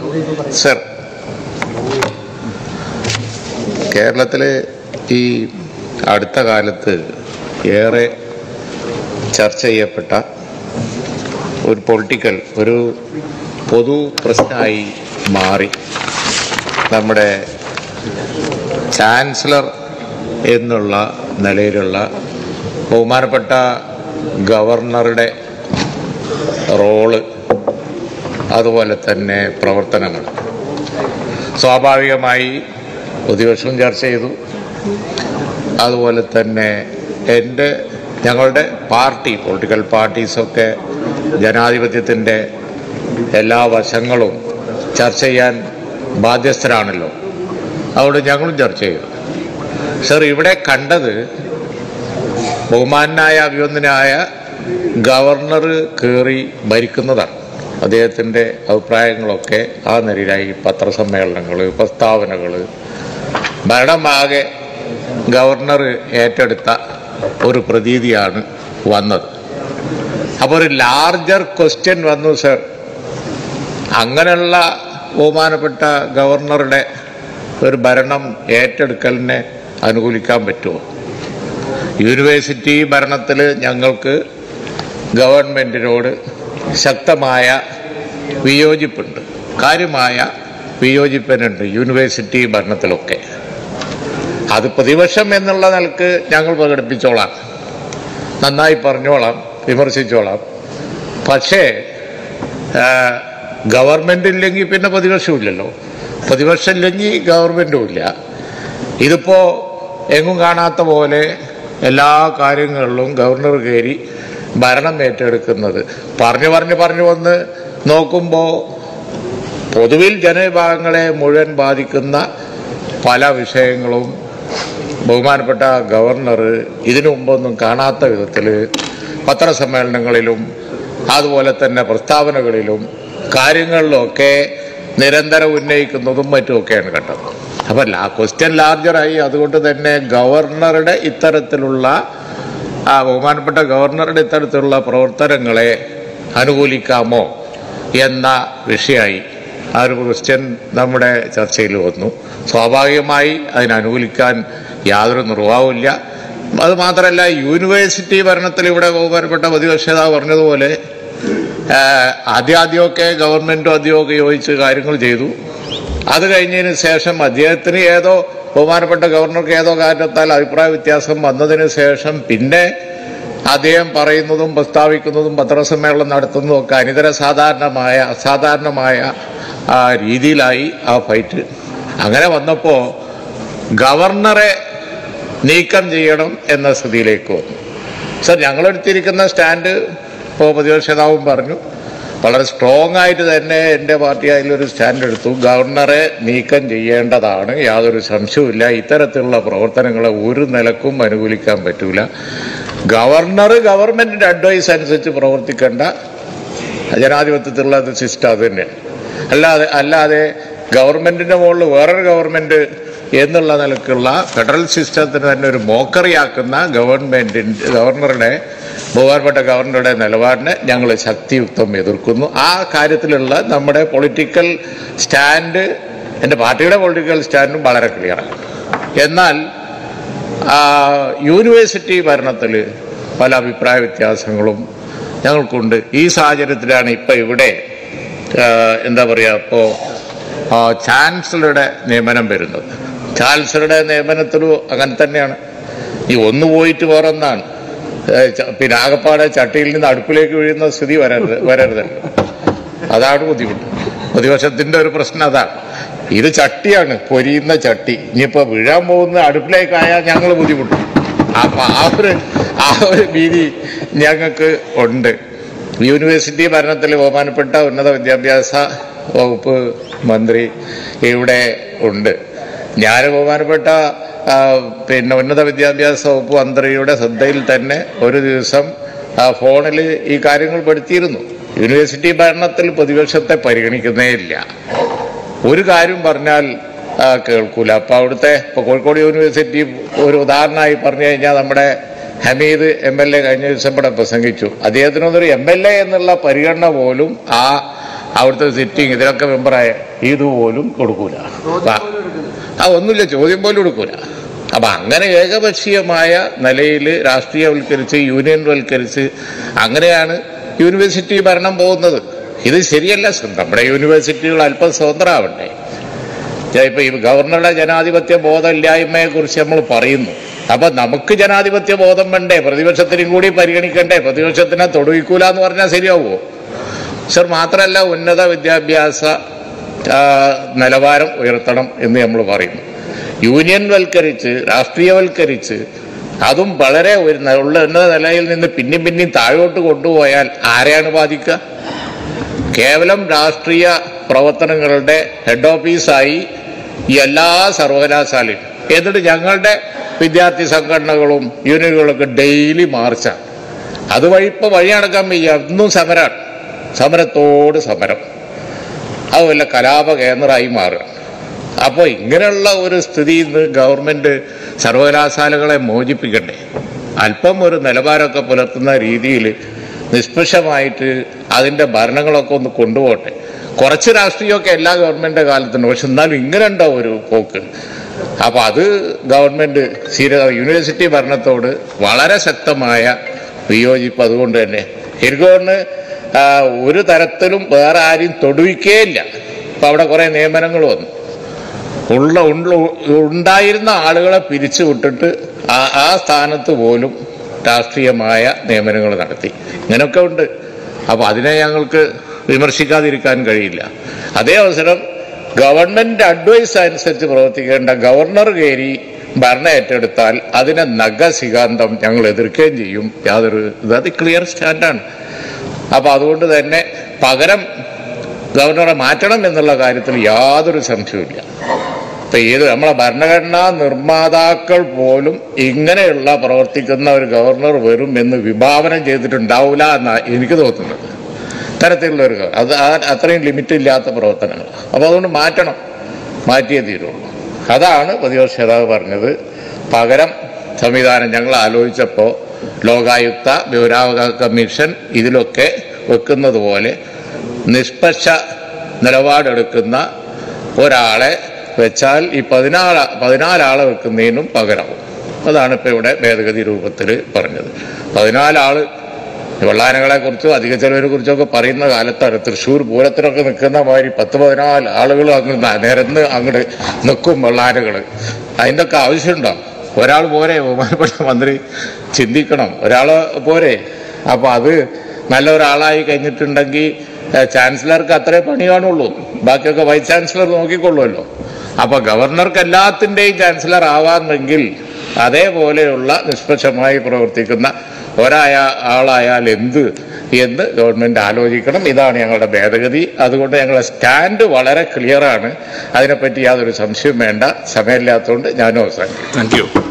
Sir കേരളത്തിലെ ഈ അടുത്ത കാലത്ത് ഏറെ ചർച്ച ചെയ്യപ്പെട്ട ഒരു പൊളിറ്റിക്കൽ ഒരു പൊതു പ്രശ്നമായി മാറി നമ്മുടെ ചാൻസലർ എന്നുള്ള നിലയിലുള്ള ബഹുമാനപ്പെട്ട ഗവർണറുടെ റോള് അതുപോലെ തന്നെ പ്രവർത്തനങ്ങൾ സ്വാഭാവികമായി പ്രതിപക്ഷവും ചർച്ച ചെയ്തു അതുപോലെ തന്നെ എൻ്റെ ഞങ്ങളുടെ പാർട്ടി പൊളിറ്റിക്കൽ പാർട്ടീസൊക്കെ ജനാധിപത്യത്തിൻ്റെ എല്ലാ വശങ്ങളും ചർച്ച ചെയ്യാൻ ബാധ്യസ്ഥരാണല്ലോ അതുകൊണ്ട് ഞങ്ങളും ചർച്ച ചെയ്തു സർ ഇവിടെ കണ്ടത് ബഹുമാനായ അഭിവന്ദനായ ഗവർണർ കയറി ഭരിക്കുന്നതാണ് അദ്ദേഹത്തിൻ്റെ അഭിപ്രായങ്ങളൊക്കെ ആ നിലയിലായി പത്രസമ്മേളനങ്ങൾ പ്രസ്താവനകൾ ഭരണമാകെ ഗവർണർ ഏറ്റെടുത്ത ഒരു പ്രതീതിയാണ് വന്നത് അപ്പോൾ ഒരു ലാർജർ ക്വസ്റ്റ്യൻ വന്നു സർ അങ്ങനെയുള്ള ബഹുമാനപ്പെട്ട ഗവർണറുടെ ഒരു ഭരണം ഏറ്റെടുക്കലിനെ അനുകൂലിക്കാൻ പറ്റുമോ യൂണിവേഴ്സിറ്റി ഭരണത്തിൽ ഞങ്ങൾക്ക് ഗവൺമെൻറ്റിനോട് ശക്തമായ വിയോജിപ്പുണ്ട് കാര്യമായ വിയോജിപ്പനുണ്ട് യൂണിവേഴ്സിറ്റി ഭരണത്തിലൊക്കെ അത് പ്രതിപക്ഷം എന്നുള്ള നിലക്ക് ഞങ്ങൾ പ്രകടിപ്പിച്ചോളാം നന്നായി പറഞ്ഞോളാം വിമർശിച്ചോളാം പക്ഷേ ഗവൺമെൻറ് ഇല്ലെങ്കിൽ പിന്നെ പ്രതിപക്ഷവും ഇല്ലല്ലോ പ്രതിപക്ഷം ഇല്ലെങ്കിൽ ഗവൺമെൻറ്റും ഇല്ല ഇതിപ്പോൾ എങ്ങും കാണാത്ത പോലെ എല്ലാ കാര്യങ്ങളിലും ഗവർണർ കയറി ഭരണം ഏറ്റെടുക്കുന്നത് പറഞ്ഞു പറഞ്ഞു പറഞ്ഞു വന്ന് നോക്കുമ്പോൾ പൊതുവിൽ ജനവിഭാഗങ്ങളെ മുഴുവൻ ബാധിക്കുന്ന പല വിഷയങ്ങളും ബഹുമാനപ്പെട്ട ഗവർണർ ഇതിനു മുമ്പൊന്നും കാണാത്ത വിധത്തിൽ പത്രസമ്മേളനങ്ങളിലും അതുപോലെ തന്നെ പ്രസ്താവനകളിലും കാര്യങ്ങളിലുമൊക്കെ നിരന്തരം ഉന്നയിക്കുന്നതും മറ്റുമൊക്കെയാണ് കണ്ടത് അപ്പം ആ ക്വസ്റ്റ്യൻ ലാർജറായി അതുകൊണ്ട് തന്നെ ഗവർണറുടെ ഇത്തരത്തിലുള്ള ആ ബഹുമാനപ്പെട്ട ഗവർണറുടെ ഇത്തരത്തിലുള്ള പ്രവർത്തനങ്ങളെ അനുകൂലിക്കാമോ എന്ന വിഷയമായി ആ ഒരു ക്വസ്റ്റ്യൻ നമ്മുടെ ചർച്ചയിൽ വന്നു സ്വാഭാവികമായി അതിനെ അനുകൂലിക്കാൻ യാതൊരു നിർവാഹമില്ല അത് മാത്രമല്ല യൂണിവേഴ്സിറ്റി ഭരണത്തിൽ ഇവിടെ ബഹുമാനപ്പെട്ട പ്രതിപക്ഷ നേതാവ് പറഞ്ഞതുപോലെ ആദ്യാദ്യമൊക്കെ ഗവൺമെൻറ്റും അദ്യമൊക്കെ യോജിച്ച് കാര്യങ്ങൾ ചെയ്തു അത് കഴിഞ്ഞതിന് ശേഷം അദ്ദേഹത്തിന് ഏതോ ബഹുമാനപ്പെട്ട ഗവർണർക്ക് ഏതോ കാരണത്താൽ അഭിപ്രായ വ്യത്യാസം വന്നതിന് ശേഷം പിന്നെ അദ്ദേഹം പറയുന്നതും പ്രസ്താവിക്കുന്നതും പത്രസമ്മേളനം നടത്തുന്നതും ഒക്കെ അനിതര സാധാരണമായ അസാധാരണമായ ആ രീതിയിലായി ആ ഫൈറ്റ് അങ്ങനെ വന്നപ്പോൾ ഗവർണറെ നീക്കം ചെയ്യണം എന്ന സ്ഥിതിയിലേക്ക് വന്നു സർ ഞങ്ങളെടുത്തിരിക്കുന്ന സ്റ്റാൻഡ് ഇപ്പോൾ പ്രതിപക്ഷ നേതാവും പറഞ്ഞു വളരെ സ്ട്രോങ് ആയിട്ട് തന്നെ എൻ്റെ പാർട്ടി അതിലൊരു സ്റ്റാൻഡ് എടുത്തു ഗവർണറെ നീക്കം ചെയ്യേണ്ടതാണ് യാതൊരു സംശയവുമില്ല ഇത്തരത്തിലുള്ള പ്രവർത്തനങ്ങളെ ഒരു നിലക്കും അനുകൂലിക്കാൻ പറ്റൂല ഗവർണർ ഗവൺമെന്റിന്റെ അഡ്വൈസ് അനുസരിച്ച് പ്രവർത്തിക്കേണ്ട ജനാധിപത്യത്തിലുള്ള സിസ്റ്റം അത് തന്നെയാണ് അല്ലാതെ അല്ലാതെ ഗവൺമെന്റിന്റെ മുകളിൽ വേറൊരു ഗവൺമെന്റ് എന്നുള്ള നിലക്കുള്ള ഫെഡറൽ സിസ്റ്റത്തിന് തന്നെ ഒരു മോക്കറിയാക്കുന്ന ഗവൺമെന്റിന്റെ ഗവർണറുടെ ബഹുമാനപ്പെട്ട ഗവർണറുടെ നിലപാടിനെ ഞങ്ങൾ ശക്തിയുക്തം എതിർക്കുന്നു ആ കാര്യത്തിലുള്ള നമ്മുടെ പൊളിറ്റിക്കൽ സ്റ്റാൻഡ് എൻ്റെ പാർട്ടിയുടെ പൊളിറ്റിക്കൽ സ്റ്റാൻഡും വളരെ ക്ലിയറാണ് എന്നാൽ യൂണിവേഴ്സിറ്റി ഭരണത്തിൽ പല അഭിപ്രായ വ്യത്യാസങ്ങളും ഞങ്ങൾക്കുണ്ട് ഈ സാഹചര്യത്തിലാണ് ഇപ്പം ഇവിടെ എന്താ പറയുക ഇപ്പോൾ ചാൻസലറുടെ നിയമനം വരുന്നത് ചാൻസലറുടെ നിയമനത്തിലും അങ്ങനെ തന്നെയാണ് ഈ ഒന്ന് പോയിട്ട് വേറൊന്നാണ് പിന്നെ ആകപ്പാടെ ചട്ടിയിൽ നിന്ന് അടുപ്പിലേക്ക് വീഴുന്ന സ്ഥിതി വരരുത് വരരുതല്ലോ അതാണ് ബുദ്ധിമുട്ട് പ്രതിപക്ഷത്തിന്റെ ഒരു പ്രശ്നം അതാണ് ഇത് ചട്ടിയാണ് പൊരിയുന്ന ചട്ടി ഇനിയിപ്പോ വീഴാൻ പോകുന്ന അടുപ്പിലേക്കായാൽ ഞങ്ങൾ ബുദ്ധിമുട്ടും അപ്പൊ ആ ഒരു ആ ഒരു ഭീതി ഞങ്ങൾക്ക് ഉണ്ട് യൂണിവേഴ്സിറ്റി ഭരണത്തിൽ ബഹുമാനപ്പെട്ട ഉന്നത വിദ്യാഭ്യാസ വകുപ്പ് മന്ത്രി ഇവിടെ ഉണ്ട് ഞാൻ ബഹുമാനപ്പെട്ട പിന്നെ ഉന്നത വിദ്യാഭ്യാസ വകുപ്പ് മന്ത്രിയുടെ ശ്രദ്ധയിൽ തന്നെ ഒരു ദിവസം ഫോണിൽ ഈ കാര്യങ്ങൾ പെടുത്തിയിരുന്നു യൂണിവേഴ്സിറ്റി ഭരണത്തിൽ പ്രതിപക്ഷത്തെ പരിഗണിക്കുന്നേ ഇല്ല ഒരു കാര്യം പറഞ്ഞാൽ കേൾക്കൂല അപ്പൊ അവിടുത്തെ ഇപ്പൊ കോഴിക്കോട് യൂണിവേഴ്സിറ്റി ഒരു ഉദാഹരണമായി പറഞ്ഞു കഴിഞ്ഞാൽ നമ്മുടെ ഹമീദ് എം എൽ എ കഴിഞ്ഞ ദിവസം ഇവിടെ പ്രസംഗിച്ചു അദ്ദേഹത്തിനൊന്നൊരു എം എൽ എ എന്നുള്ള പരിഗണന പോലും ആ അവിടുത്തെ സിറ്റിംഗ് ഇതിലൊക്കെ മെമ്പറായ ഇതുപോലും കൊടുക്കൂല ആ- ആ ഒന്നുമില്ല ചോദ്യം പോലും കൊടുക്കൂല അപ്പൊ അങ്ങനെ ഏകപക്ഷീയമായ നിലയിൽ രാഷ്ട്രീയവൽക്കരിച്ച് യൂണിയൻവൽക്കരിച്ച് അങ്ങനെയാണ് യൂണിവേഴ്സിറ്റി ഭരണം പോകുന്നത് ഇത് ശരിയല്ല സർ. നമ്മുടെ യൂണിവേഴ്സിറ്റികൾ അല്പം സ്വതന്ത്രമാവണ്ടേ ഇപ്പൊ ഈ ഗവർണറുടെ ജനാധിപത്യ ബോധമില്ലായ്മയെ കുറിച്ച് നമ്മൾ പറയുന്നു അപ്പൊ നമുക്ക് ജനാധിപത്യ ബോധം വേണ്ടേ പ്രതിപക്ഷത്തിനും കൂടി പരിഗണിക്കണ്ടേ പ്രതിപക്ഷത്തിനെ തൊടുവിക്കൂല എന്ന് പറഞ്ഞാൽ ശരിയാവുമോ സർ മാത്രമല്ല ഉന്നത വിദ്യാഭ്യാസ ആ, നിലവാരം ഉയർത്തണം എന്ന് നമ്മൾ പറയുന്നു യൂണിയൻ വൽക്കരിച്ച് രാഷ്ട്രീയവൽക്കരിച്ച് അതും വളരെ ഒരു ന- ഉള്ള ഉന്നത നിലയിൽ നിന്ന് പിന്നെയും പിന്നെയും താഴോട്ട് കൊണ്ടുപോയാൽ ആരെയാണ് ബാധിക്കുക കേവലം രാഷ്ട്രീയ പ്രവർത്തനങ്ങളുടെ ഹെഡ് ഓഫീസായി ഈ എല്ലാ സർവകലാശാലയും എന്നിട്ട് ഞങ്ങളുടെ വിദ്യാർത്ഥി സംഘടനകളും യൂണിയനുകളൊക്കെ ഡെയിലി മാർച്ചാണ് അതുവഴി ഇപ്പോൾ വഴി നടക്കാൻ വയ്യ ഇന്നും സമരമാണ് സമരത്തോട് സമരം അത് വല്ല കലാപ കേന്ദ്രമായി മാറുക അപ്പോൾ ഇങ്ങനെയുള്ള ഒരു സ്ഥിതിയിൽ നിന്ന് ഗവൺമെന്റ് സർവകലാശാലകളെ മോചിപ്പിക്കണ്ടേ അല്പം ഒരു നിലവാരമൊക്കെ പുലർത്തുന്ന രീതിയിൽ നിഷ്പക്ഷമായിട്ട് അതിന്റെ ഭരണങ്ങളൊക്കെ ഒന്ന് കൊണ്ടുപോട്ടെ കുറച്ച് രാഷ്ട്രീയമൊക്കെ എല്ലാ ഗവൺമെന്റിന്റെ കാലത്തുണ്ട് പക്ഷെ എന്നാലും ഇങ്ങനെ ഉണ്ടാവും ഒരു പോക്ക് അപ്പൊ അത് ഗവൺമെന്റ് സ്ഥിര യൂണിവേഴ്സിറ്റി ഭരണത്തോട് വളരെ ശക്തമായ വിയോജിപ്പ് അതുകൊണ്ട് തന്നെ എനിക്കൊന്ന് ഒരു തരത്തിലും വേറെ ആരെയും തൊടുവിക്കേയില്ല അപ്പൊ അവിടെ കുറെ നിയമനങ്ങൾ വന്നു ഉള്ള ഉള്ള- ഉണ്ടായിരുന്ന ആളുകളെ പിരിച്ചു വിട്ടിട്ട് ആ ആ സ്ഥാനത്ത് പോലും രാഷ്ട്രീയമായ നിയമനങ്ങൾ നടത്തി ഇങ്ങനെയൊക്കെ ഉണ്ട് അപ്പൊ അതിനെ ഞങ്ങൾക്ക് വിമർശിക്കാതിരിക്കാൻ കഴിയില്ല അതേ അവസരം ഗവൺമെന്റ് അഡ്വൈസ് അനുസരിച്ച് പ്രവർത്തിക്കേണ്ട ഗവർണർ കയറി ഭരണം ഏറ്റെടുത്താൽ അതിനെ നഗസികാന്തം ഞങ്ങൾ എതിർക്കുകയും ചെയ്യും യാതൊരു ഇത് അത് ക്ലിയർ സ്റ്റാൻഡാണ് അപ്പൊ അതുകൊണ്ട് തന്നെ പകരം ഗവർണറെ മാറ്റണം എന്നുള്ള കാര്യത്തിൽ യാതൊരു സംശയവുമില്ല ഇപ്പൊ ഏത് നമ്മളെ ഭരണഘടനാ നിർമ്മാതാക്കൾ പോലും ഇങ്ങനെയുള്ള പ്രവർത്തിക്കുന്ന ഒരു ഗവർണർ വരും എന്ന് വിഭാവനം ചെയ്തിട്ടുണ്ടാവില്ല എന്നാണ് എനിക്ക് തോന്നുന്നത് തരത്തിലുള്ള ഒരു ഗവ- അത് ആ- അത്രയും ലിമിറ്റ് ഇല്ലാത്ത പ്രവർത്തനങ്ങൾ അപ്പൊ അതുകൊണ്ട് മാറ്റണം മാറ്റിയേ തീരുള്ളൂ അതാണ് പ്രതിപക്ഷ നേതാവ് പറഞ്ഞത് പകരം സംവിധാനം ഞങ്ങൾ ആലോചിച്ചപ്പോൾ ലോകായുക്ത വിവരാവകാശ കമ്മീഷൻ ഇതിലൊക്കെ വെക്കുന്നത് പോലെ നിഷ്പക്ഷ നിലപാടെടുക്കുന്ന ഒരാളെ വെച്ചാൽ ഈ പതിനാല് പതിനാലാളെ വെക്കുന്നതിനും പകരവും അതാണ് ഇപ്പൊ ഇവിടെ ഭേദഗതി രൂപത്തിൽ പറഞ്ഞത് പതിനാലാള് വെള്ളാനകളെ കുറിച്ചും അധിക ചെലവിനെ കുറിച്ചൊക്കെ പറയുന്ന കാലത്താണ് തൃശ്ശൂർ പൂരത്തിനൊക്കെ നിൽക്കുന്ന മാതിരി പത്ത് പതിനാല് ആളുകൾ അങ്ങ് ന- നിരന്ന് അങ്ങോട്ട് നിൽക്കും വെള്ളാനകള് അതിന്റെ ഒക്കെ ആവശ്യമുണ്ടോ ഒരാൾ പോരെ ബഹുമാനപ്പെട്ട മന്ത്രി ചിന്തിക്കണം ഒരാള് പോരെ അപ്പൊ അത് നല്ല ഒരാളായി കഴിഞ്ഞിട്ടുണ്ടെങ്കിൽ ഏഹ്, ചാൻസലർക്ക് അത്രേ പണി കാണുള്ളൂ ബാക്കിയൊക്കെ വൈസ് ചാൻസലർ നോക്കിക്കൊള്ളുമല്ലോ അപ്പൊ ഗവർണർക്ക് എല്ലാത്തിന്റെയും ചാൻസലർ ആവാമെങ്കിൽ അതേപോലെയുള്ള നിഷ്പക്ഷമായി പ്രവർത്തിക്കുന്ന ഒരായ ആളായാൽ എന്ത് എന്ന് ഗവൺമെന്റ് ആലോചിക്കണം ഇതാണ് ഞങ്ങളുടെ ഭേദഗതി അതുകൊണ്ട് ഞങ്ങളുടെ സ്റ്റാൻഡ് വളരെ ക്ലിയറാണ് അതിനെപ്പറ്റി യാതൊരു സംശയവും വേണ്ട സമയമില്ലാത്തതുകൊണ്ട് ഞാനും അവസാനിക്കും താങ്ക് യു